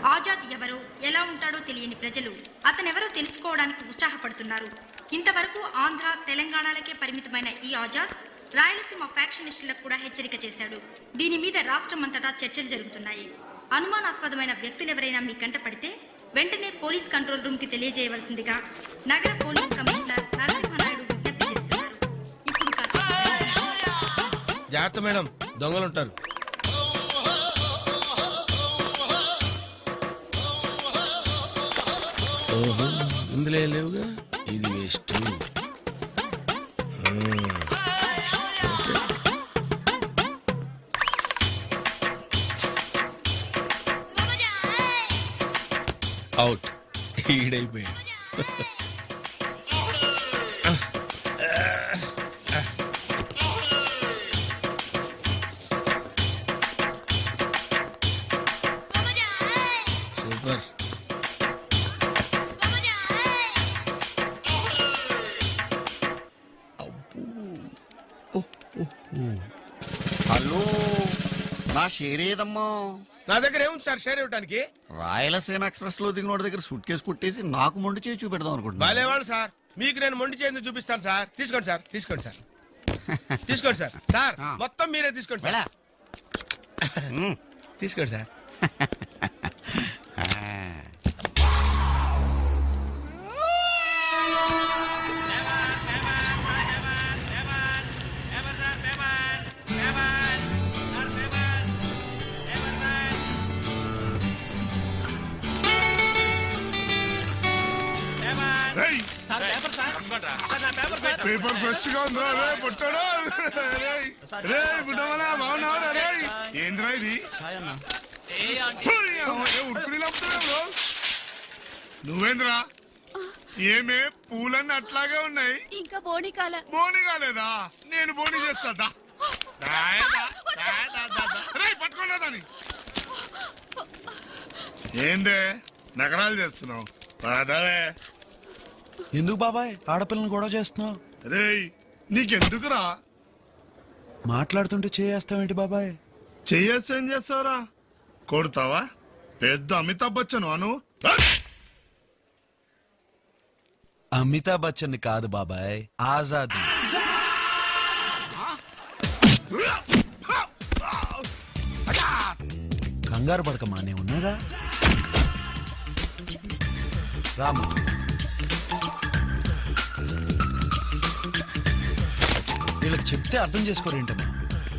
ఆజాద్ ఎవరో ఎలా ఉంటాడో తెలియని ప్రజలు అతనెవరో తెలుసుకోవడానికి ఉత్సాహపడుతున్నారు ఇంతవరకు ఆంధ్ర తెలంగాణలకే పరిమితమైన ఈ ఆజాద్ రాయలసీమ ఫ్యాక్షనిస్టులకు కూడా హెచ్చరిక చేశాడు దీని మీద రాష్ట్రమంతటా చర్చలు జరుగుతున్నాయి అనుమానాస్పదమైన వ్యక్తులెవరైనా మీ కంట పడితే వెంటనే పోలీస్ కంట్రోల్ రూమ్ కి తెలియజేయవలసిందిగా నగర పోలీస్ కమిషనర్ నరసింహనాయుడు విజ్ఞప్తి చేస్తున్నారు ఇప్పుడు కాస్త జాగ్రత్త మేడం దొంగలు ఉంటారు ఓహో ఇందులో ఏం లేవుగా ఇది వేస్ట్ అవుట్ ఈడైపోయాడు సూపర్ హలో నా షేర్ ఏదమ్మా నా దగ్గర ఏముంది సార్ షేర్ ఇవ్వడానికి రాయలసీమ ఎక్స్ప్రెస్ లో దిగినోడి దగ్గర సూట్ కేసు కొట్టేసి నాకు మొండి చేసి చూపెడదాం అనుకుంటున్నా బాలేవాళ్ళు సార్ మీకు నేను మొండి చేయండి చూపిస్తాను సార్ తీసుకోండి సార్ తీసుకోండి సార్ తీసుకోండి సార్ సార్ ఆ. మొత్తం మీరే తీసుకోండి సార్ వెళ్ళా. మ్. తీసుకోండి సార్ ఆ. రేయ్ పేపర్ ఫ్రెష్ గా ఉందా రే పుట్టాడు రేయ్ రే బుడ్డమలా బాగున్నావురా రేయ్ ఏంద్రా ఇది హుయ్, అమ్మ, ఏ ఉడుకుని లేపుతున్నావు బ్రో? నువ్వేంద్రా ఏమే పూలన్నీ అట్లాగే ఉన్నాయి ఇంకా బోని కాల బోని కాలేదా నేను బోని చేస్తా దా. దా, దా, దా, దా, దా, దా. రేయ్ పట్టుకోండి దాన్ని ఏందే నగరాలు చేస్తున్నావు పదవే ఎందుకు బాబాయ్ ఆడపిల్లని గొడవ చేస్తున్నావు రేయ్ నీకెందుకురా మాట్లాడుతుంటే చేయేస్తావేంటి బాబాయ్ చెయ్యేసి ఏం చేస్తావురా కొడతావా పెద్ద అమితాబ్ బచ్చన్ అను అమితాబ్ బచ్చన్ కాదు బాబాయ్ ఆజాద్ కంగారు పడకమా నేను ఉన్నాగా రామా వీళ్ళకి చెప్తే అర్థం చేసుకోరేంటమ్మా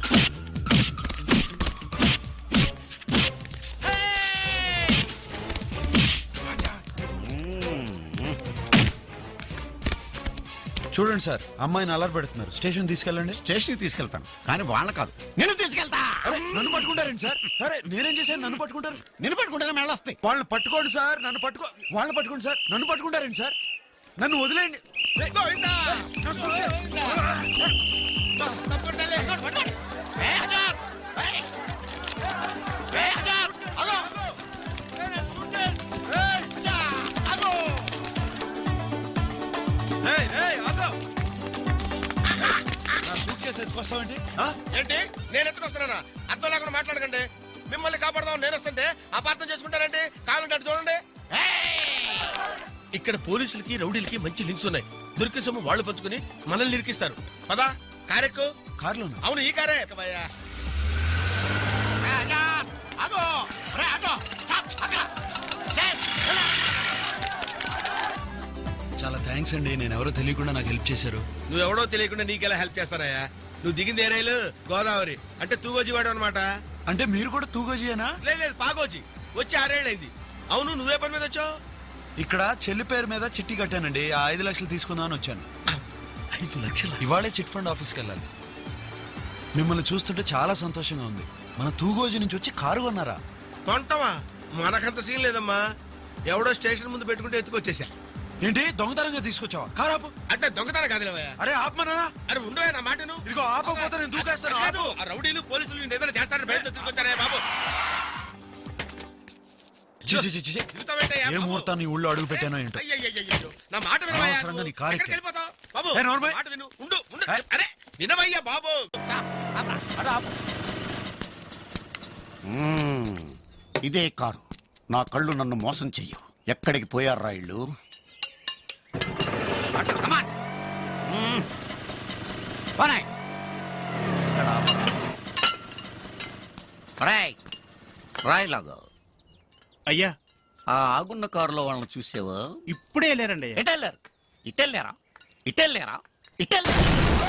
చూడండి సార్ అమ్మాయిని అలర్ పెడుతున్నారు స్టేషన్ తీసుకెళ్ళండి స్టేషన్కి తీసుకెళ్తాను కానీ వాళ్ళ కాదు నేను తీసుకెళ్తా అరే నన్ను పట్టుకుంటారండి సార్ అరే నేనేం చేశాను నన్ను పట్టుకుంటారు నేను పెట్టుకుంటే మెళ్ళొస్తాయి వాళ్ళని పట్టుకోండి సార్ నన్ను పట్టుకో వాళ్ళని పట్టుకోండి సార్ నన్ను పట్టుకుంటారండి సార్ నన్ను వదిలేయండి రేయ్, నా suitcase. రేయ్, రేయ్, ఆగు. నా suitcase ఎత్తుకొస్తావేంటి? ఆ? ఏంటి నేను ఎత్తుకొస్తున్నానా అర్థం లేకుండా మాట్లాడకండి మిమ్మల్ని కాపాడదాం నేను వస్తుంటే అపార్థం చేసుకుంటారంటే కావాలంటే అటు చూడండి ఇక్కడ పోలీసులకి రౌడీలకి మంచి లింక్స్ ఉన్నాయి దొరికిన సొమ్ము వాళ్ళు పంచుకుని మనల్ని ఇరికిస్తారు పదా కారెక్కు కారులోనా అవును ఈ కారే ఎక్కబోయా. అదో రే అదో స్టాప్ అక్కడ చాలా థ్యాంక్స్ అండి నేను ఎవరో తెలియకుండా నాకు హెల్ప్ చేశారు నువ్వెవడో తెలియకుండా నీకెలా హెల్ప్ చేస్తానయ్యా నువ్వు దిగింది ఏ రైలు గోదావరి అంటే తూగోజీవాడు అనమాట అంటే మీరు కూడా తూగోజీయేనా లేదు లేదు పాగోజీ వచ్చి ఆరేళ్ళైంది అవును నువ్వే పని మీద వచ్చావు ఇక్కడ చెల్లి పేరు మీద చిట్టి కట్టానండి ఆ ఐదు లక్షలు తీసుకుందామని వచ్చాను ఐదు లక్షల ఇవాళే చిట్ ఫండ్ ఆఫీస్కి వెళ్ళాలి మిమ్మల్ని చూస్తుంటే చాలా సంతోషంగా ఉంది మన తూగోజీ నుంచి వచ్చి కారు కొన్నారా కొంటవా మనకంత సీన్ లేదమ్మా ఎవడో స్టేషన్ ముందు పెట్టుకుంటే ఎత్తుకొచ్చేసా ఏంటి దొంగతనంగా తీసుకొచ్చావా కారాపు అంటే దొంగతనం కాదులేవయ్యా అరే ఆత్మనా అరే ఉండవే నా మాటను ఇదిగో ఆపకపోతే నేను దూకేస్తాను కాదు ఆ రౌడీలు పోలీసులు నిన్ను ఏదైనా చేస్తారని భయంతో తీసుకొచ్చారే బాబు ఛీ, ఛీ, ఛీ, ఛీ, ఛీ. దిగుతావేంటయ్యా ఏ బాబు? ముహూర్తాన్ని ఈ ఊళ్ళో అడుగు పెట్టానో ఏంటో అయ్యయ్యయ్యయ్యో. నా మాట వినవయ్యా అనవసరంగా నువ్వు. నీ కారు ఎక్కడికి ఎక్కా. వెళ్ళిపోతావు? బాబు ఏ, నోర్మై. మాట విను ఉండు ఉండు ఏ? అరే వినవయ్యా బాబు మ్మ్. ఇదే కారు నా కళ్ళు నన్ను మోసం చెయ్యు ఎక్కడికి పోయారా ఇళ్ళు అటు, come on. మ్మ్. పోనాయ్. ఇక్కడ ఆపరా. రాయ్ రాయ్లాగా అయ్యా ఆ ఆగున్న కారులో వాళ్ళని చూసావా ఇప్పుడే వెళ్ళారండి అయ్యా ఇటెళ్ళారు ఇటెళ్ళారా ఇటెళ్ళారా ఇటెళ్ళారా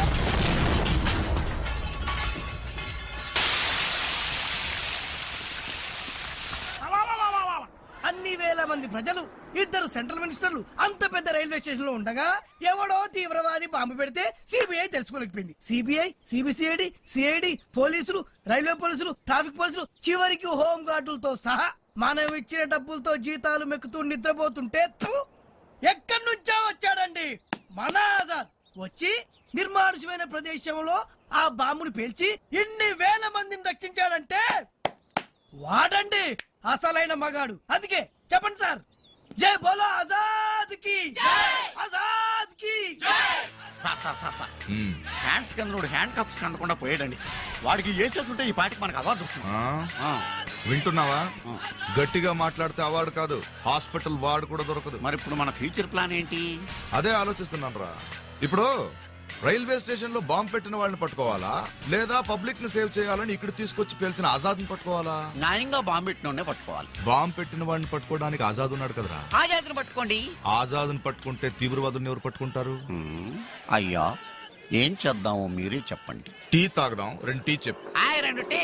అన్ని వేల మంది ప్రజలు ఇద్దరు సెంట్రల్ మినిస్టర్లు అంత పెద్ద రైల్వే స్టేషన్ లో ఉండగా ఎవడో తీవ్రవాది బాంబు పెడితే సిబిఐ తెలుసుకోలేకపోయింది సిబిఐ సిబిసిఐడి సిఐడి పోలీసులు రైల్వే పోలీసులు ట్రాఫిక్ పోలీసులు చివరికి హోం గార్డులతో సహా మనం ఇచ్చిన డబ్బులతో జీతాలు మెక్కుతూ నిద్రపోతుంటే థు, ఎక్కడి నుంచో వచ్చాడండి మన ఆజాద్ వచ్చి నిర్మానుషమైన ప్రదేశంలో ఆ బాంబుని పేల్చి ఇన్ని వేల మందిని రక్షించాడంటే వాడండి అసలైన మగాడు అందుకే చెప్పండి సార్ జై బోలో ఆజాద్ కి ఆజాద్ కి sir sir sir sir hands కింద హ్యాండ్ కప్స్ అందకుండా పోయాడండి వాడికి వేసేస్తుంటే ఈ పాటికి మనకు అవార్డు వస్తుంది ఆ? ఆ, వింటున్నావా ఆ. గట్టిగా మాట్లాడితే అవార్డు కాదు హాస్పిటల్ వార్డు కూడా దొరకదు మరి ఇప్పుడు మన ఫ్యూచర్ ప్లాన్ ఏంటి అదే ఆలోచిస్తున్నాను రా ఇప్పుడు రైల్వే స్టేషన్ లో బాంబు పెట్టిన వాళ్ళని పట్టుకోవాలా లేదా పబ్లిక్ ని సేవ్ చేయాలని ఇక్కడ తీసుకొచ్చి పేల్చిన ఆజాద్ ని పట్టుకోవాలా న్యాయంగా బాంబెట్టినోనే పట్టుకోవాలి బాంబు పెట్టిన వాడిని పట్టుకోవడానికి ఆజాద్ ఉన్నాడు కదరా ఆ జాతిని పట్టుకోండి ఆజాద్ ని పట్టుకుంటే తీవ్రవాదుని ఎవరు పట్టుకుంటారు హ్మ్, అయ్యా ఏం చేద్దామో మీరే చెప్పండి టీ తాగదాం రెండు టీ చెప్పు ఆయ్ రెండు టీ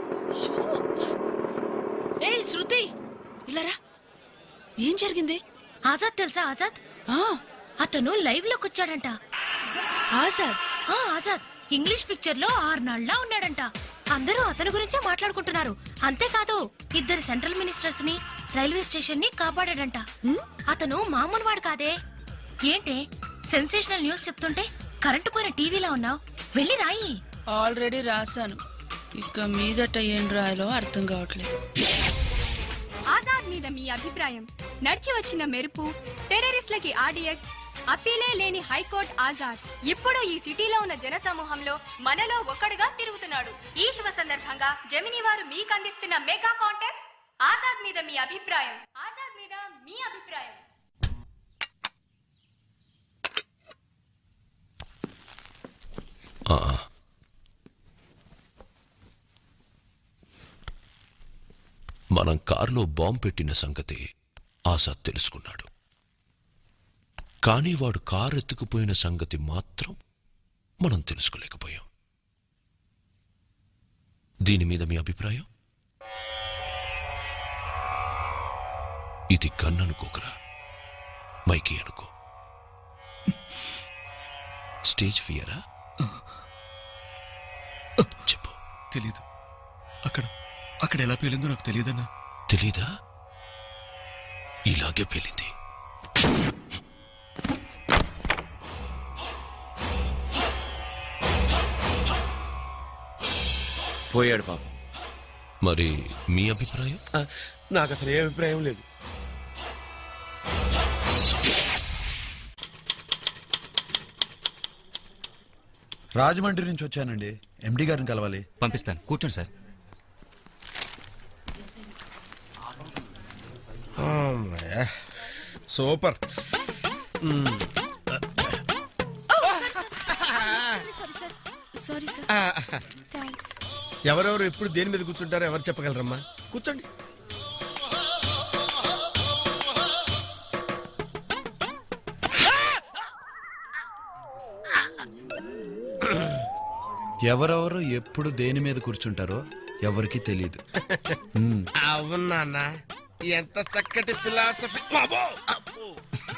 ఏ శృతి ఇలారా ఏం జరిగింది ఆజాద్ తెలుసా ఆజాద్ ఆ అతను లైవ్ లోకి వచ్చాడంట ఆజాద్ ఆ ఆజాద్ ఇంగ్లీష్ పిక్చర్ లో ఆర్నాళ్లా ఉన్నాడంట అందరూ అతని గురించే మాట్లాడుకుంటున్నారు అంతేకాదు ఇద్దరు సెంట్రల్ మినిస్టర్స్ ని రైల్వే స్టేషన్ ని కాపాడాడంట అతను మామూలు వాడు కాదే ఏంటే సెన్సేషనల్ న్యూస్ చెప్తుంటే కరెంటు పోయిన టీవీలో ఉన్నావు వెళ్ళి రాయి ఆల్రెడీ రాశాను ఇక మీదట ఏం రాయాలో అర్థం కావట్లేదు ఆజాద్ మీద మీ అభిప్రాయం నడిచి వచ్చిన మెరుపు టెర్రరిస్ట్లకి ఆర్డీఎక్స్ అప్పీలే లేని హైకోర్టు ఆజాద్ ఇప్పుడు ఈ సిటీలో ఉన్న జనసమూహంలో మనలో ఒక్కడుగా తిరుగుతున్నాడు ఈ శుభ సందర్భంగా జమిని వారు మీకు అందిస్తున్న మెగా కాంటెస్ట్ ఆజాద్ మీద మీ అభిప్రాయం ఆజాద్ మీద మీ అభిప్రాయం మనం కారులో బాంబు పెట్టిన సంగతి ఆజాద్ తెలుసుకున్నాడు కానీ వాడు కారు ఎత్తుకుపోయిన సంగతి మాత్రం మనం తెలుసుకోలేకపోయాం దీని మీద మీ అభిప్రాయం ఇది గన్ అనుకోకరా మైకి అనుకో స్టేజ్ ఫియరా చెప్పు తెలీదు అక్కడ అక్కడ ఎలా పేలిందో నాకు తెలియదన్నా తెలీదా ఇలాగే పేలింది పోయాడు పాపం మరి మీ అభిప్రాయం నాకు అసలు ఏ అభిప్రాయం లేదు రాజమండ్రి నుంచి వచ్చానండి ఎండి గారిని కలవాలి పంపిస్తాను కూర్చోండి sir super sorry sir sorry sir thanks ఎవరెవరు ఎప్పుడు దేని మీద కూర్చుంటారో ఎవరు చెప్పగలరమ్మా కూర్చోండి ఎవరెవరు ఎప్పుడు దేని మీద కూర్చుంటారో ఎవరికి తెలియదు అవునా ఎంత చక్కటి ఫిలాసఫీ బాబో అబ్బో.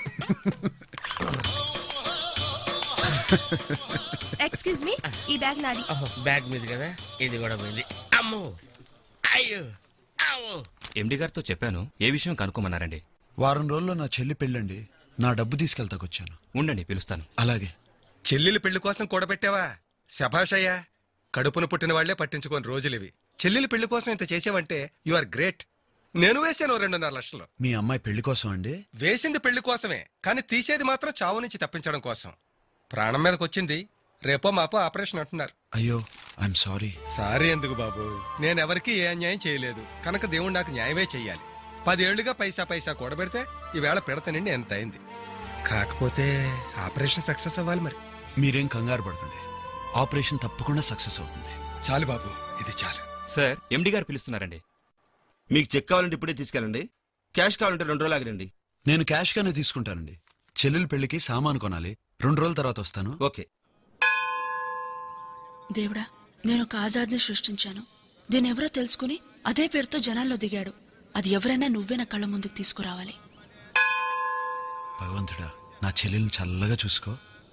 ఎక్స్క్యూజ్ మీ ఈ బ్యాగ్ నాది అహో, బ్యాగ్ మీద కదా ఇది కూడా పోయింది అమ్మో అయ్యో అమ్మో ఎండి గారితో చెప్పాను ఏ విషయం కనుక్కోమన్నారండి వారం రోజుల్లో నా చెల్లి పెళ్ళండి నా డబ్బు తీసుకెళ్తాకొచ్చాను ఉండండి పిలుస్తాను అలాగే చెల్లెలి పెళ్లి కోసం కూడబెట్టావా శభాషయ్యా కడుపున పుట్టిన వాళ్లే పట్టించుకోని రోజులివి చెల్లెలి పెళ్లి కోసం ఇంత చేసావంటే యు ఆర్ గ్రేట్ నేను వేశాను ఓ రెండున్నర లక్షలు మీ అమ్మాయి పెళ్లి కోసం అండి వేసింది పెళ్లి కోసమే కానీ తీసేది మాత్రం చావు నుంచి తప్పించడం కోసం ప్రాణం మీదకి వచ్చింది రేపో మాపో ఆపరేషన్ అంటున్నారు అయ్యో ఐఎమ్ సారీ సారీ ఎందుకు బాబు నేనెవరికి ఏ అన్యాయం చేయలేదు కనుక దేవుడు నాకు న్యాయమే చెయ్యాలి పదేళ్లుగా పైసా పైసా కూడబెడితే ఈవేళ పెడతానండి ఎంత అయింది కాకపోతే ఆపరేషన్ సక్సెస్ అవ్వాలి మరి మీరేం కంగారు పడకండి ఆపరేషన్ తప్పకుండా సక్సెస్ అవుతుంది చాలు బాబు ఇది చాలు సార్ ఎండి గారు పిలుస్తున్నారండి మీకు చెక్ కావాలంటే ఇప్పుడే తీసుకెళ్ళండి క్యాష్ కావాలంటే రెండు రోజులు ఆగరండి నేను క్యాష్ గానే తీసుకుంటానండి చెల్లెలు పెళ్లికి సామాను కొనాలి రెండు రోజుల తర్వాత వస్తాను ఓకే దేవుడా నేను ఒక ఆజాద్ని సృష్టించాను దీని ఎవరో తెలుసుకుని అదే పేరుతో జనాల్లో దిగాడు అది ఎవరైనా నువ్వే నా కళ్ళ ముందుకు తీసుకురావాలి భగవంతుడా నా చెల్లెల్ని చల్లగా చూసుకో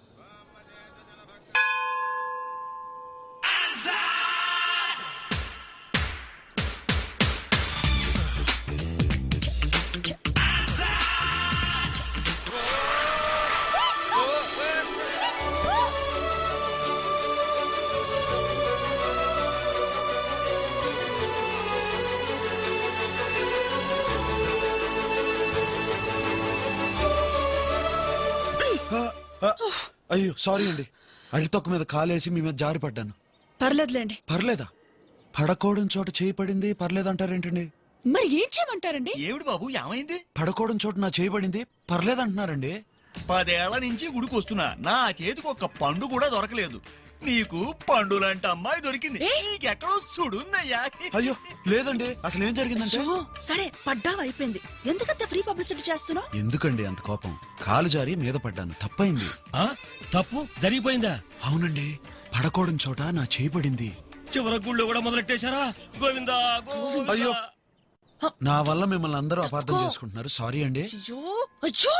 ఆ, ఆ, అయ్యో సారీ అండి అడితొక్క మీద కాలేసి మీ మీద జారి పడ్డాను పర్లేదులేండి పర్లేదా పడకోవడం చోట చేయి పడింది పర్లేదంటారేంటండి మరి ఏం చేయమంటారండి ఏమిటి బాబు ఏమైంది పడకోవడం చోట నా చేయి పడింది పర్లేదంటున్నారండి పదేళ్ల నుంచి గుడికి వస్తున్నా నా చేతికి ఒక పండు కూడా దొరకలేదు నీకు పండు లాంటి అమ్మాయి దొరికింది నీకెక్కడో సుడుందయ్యా అయ్యో లేదండి అసలు ఏం జరిగిందంటే షో, సరే పడ్డావు అయిపోయింది ఎందుకంత ఫ్రీ పబ్లిసిటీ చేస్తున్నావు ఎందుకండి అంత కోపం కాలు జారి మీద పడ్డాను తప్పైంది తప్పు జరిగిపోయిందా అవునండి పడకోవడం చోట నా చేయి పడింది చివరి గుళ్ళు కూడా మొదలెట్టేశారా గోవిందా అయ్యో నా వల్ల మిమ్మల్ని అందరూ అపార్థం చేసుకుంటున్నారు సారీ అండి అయ్యో అయ్యో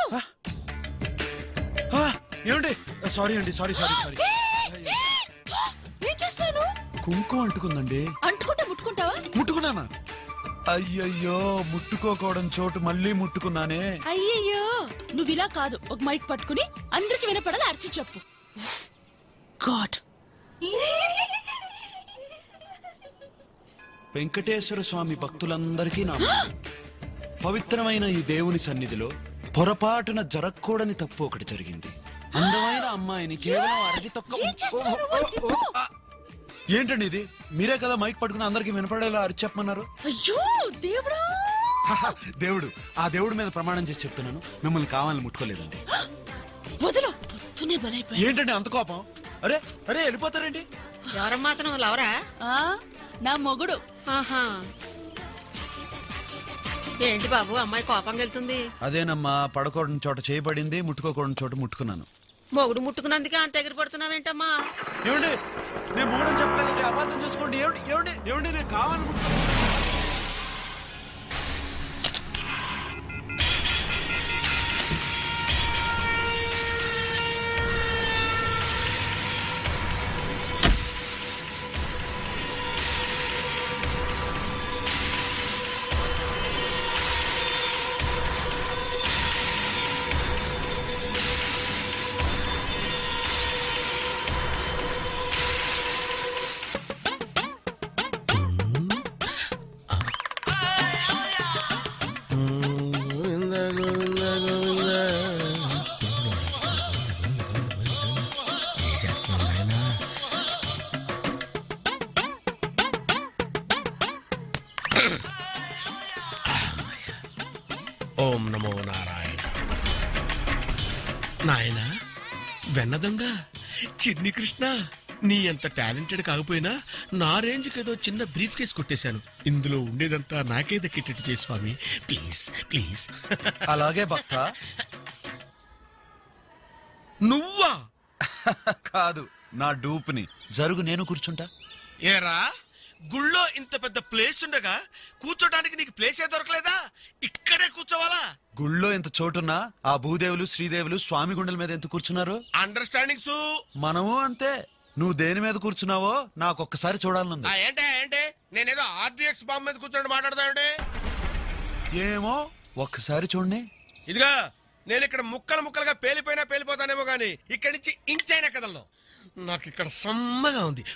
ఆ, ఏమండి సారీ అండి సారీ సారీ సారీ ఏం చేస్తాను కుంకుమ అంటుకుందండి అంటుకుంటే ముట్టుకుంటావా ముట్టుకున్నానా అయ్యయ్యో ముట్టుకోకోవడం చోటు మళ్ళీ ముట్టుకున్నానే అయ్యయ్యో నువ్వు ఇలా కాదు ఒక మైక్ పట్టుకుని అందరికి వినపడాలి అర్చి చెప్పు గాడ్ వెంకటేశ్వర స్వామి భక్తులందరికీ నా మనవి. పవిత్రమైన ఈ దేవుని సన్నిధిలో పొరపాటున జరగకూడని తప్పు ఒకటి జరిగింది అందమైన అమ్మాయిని కేవలం అరటి తొక్క ఏంటండి ఇది మీరే కదా మైక్ పట్టుకుని అందరికి వినపడేలా అరిచి చెప్పమన్నారు అయ్యో దేవుడా హహ, దేవుడు ఆ దేవుడి మీద ప్రమాణం చేసి చెప్తున్నాను మిమ్మల్ని కావాలని ముట్టుకోలేదండి వదిలు పొద్దునే బలైపోయి ఏంటండి అంత కోపం అరే అరే వెళ్ళిపోతారేంటి ఎవరమ్మా అతను లవరా నా మొగుడు ఆహా ఏంటి బాబు అమ్మాయి కోపం వెళ్తుంది అదేనమ్మా పడకూడని చోట చేయబడింది ముట్టుకోకూడని చోట ముట్టుకున్నాను మొగుడు ముట్టుకున్నందుకే అంత ఎగిరి పడుతున్నావేంటమ్మా ఏమండి నేను మూడని చెప్పలేదండి అబద్ధం చేసుకోండి ఏమండి ఏమండి ఏమండి నేను కావాలని ఓం నమో నారాయణ నాయన వెన్న దొంగ చిన్ని కృష్ణ నీ అంత టాలెంటెడ్ కాకపోయినా నా రేంజ్కి ఏదో చిన్న బ్రీఫ్ కేస్ కొట్టేశాను ఇందులో ఉండేదంతా నాకే దక్కేటట్టు చేసి స్వామి ప్లీజ్ ప్లీజ్ అలాగే భక్త నువ్వా కాదు నా డూప్ని జరుగు నేను కూర్చుంటా ఏరా గుళ్ళో ఇంత పెద్ద ప్లేస్ ఉండగా కూర్చోడానికి నీకు ప్లేసే దొరకలేదా ఇక్కడే కూర్చోవాలా గుళ్ళో ఎంత చోటున్నా ఆ భూదేవులు శ్రీదేవులు స్వామి గుండెల మీద ఎంత కూర్చున్నారు అండర్స్టాండింగ్స్ మనము అంతే నువ్వు దేని మీద కూర్చున్నావో నాకు ఒక్కసారి చూడాలనుంది ఏంటే ఏంటి నేనేదో ఆర్డిఎక్స్ బాంబు మీద కూర్చొని మాట్లాడతానండి ఏమో ఒక్కసారి చూడండి ఇదిగా నేను ఇక్కడ ముక్కలు ముక్కలుగా పేలిపోయినా పేలిపోతానేమో గానీ ఇక్కడి నుంచి ఇంచైనా కదలను నాకు ఇక్కడ సమ్మగా ఉంది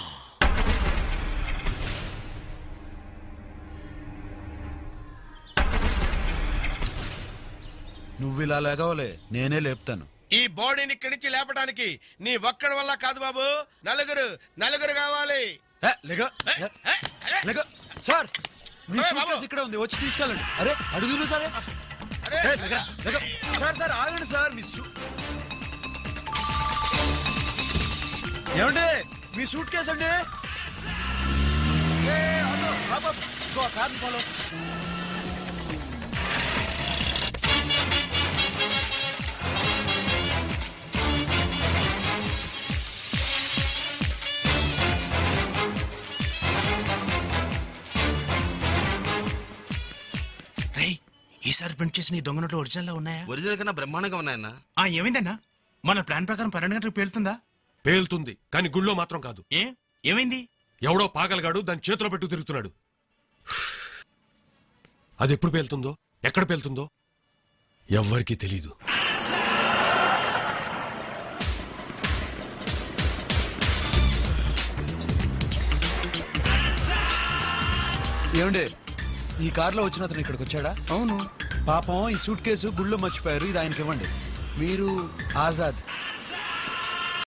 నువ్వు ఇలా లేగవలే నేనే లేపుతాను ఈ బాడీని ఇక్కడి నుంచి లేపడానికి నీ ఒక్కడి వల్ల కాదు బాబు నలుగురు నలుగురు కావాలి లేగ లేగ సార్ మీ సూట్ కేసు ఇక్కడే ఉంది వచ్చి తీసుకెళ్ళండి అరే అడుగుతారే సార్ సార్ ఆగండి సార్ మీ సూ- ఏమండి మీ సూట్ కేసు అండి ఏ, ఆటో, ఆపు, ఆపు. ఇదిగో ఆ కార్ని ఫాలో రేయ్ ఈసారి ప్రింట్ చేసిన ఈ దొంగ నోట్లు ఒరిజినల్ ఉన్నాయా ఒరిజినల్ కన్నా బ్రహ్మాండంగా ఉన్నాయన్న ఆ ఏమైందన్నా మన ప్లాన్ ప్రకారం పన్నెండు గంటలకు పేలుతుందా పేలుతుంది కానీ గుళ్ళో మాత్రం కాదు ఏ ఏమైంది ఎవడో పాగలగాడు దాని చేతిలో పెట్టు తిరుగుతున్నాడు అది ఎప్పుడు పేలుతుందో ఎక్కడ పేలుతుందో ఎవ్వరికీ తెలీదు ఏమండి ఈ కార్లో వచ్చిన అతను ఇక్కడికి వచ్చాడా అవును పాపం ఈ సూట్ కేసు గుళ్ళో మర్చిపోయారు ఇది ఆయనకి ఇవ్వండి మీరు ఆజాద్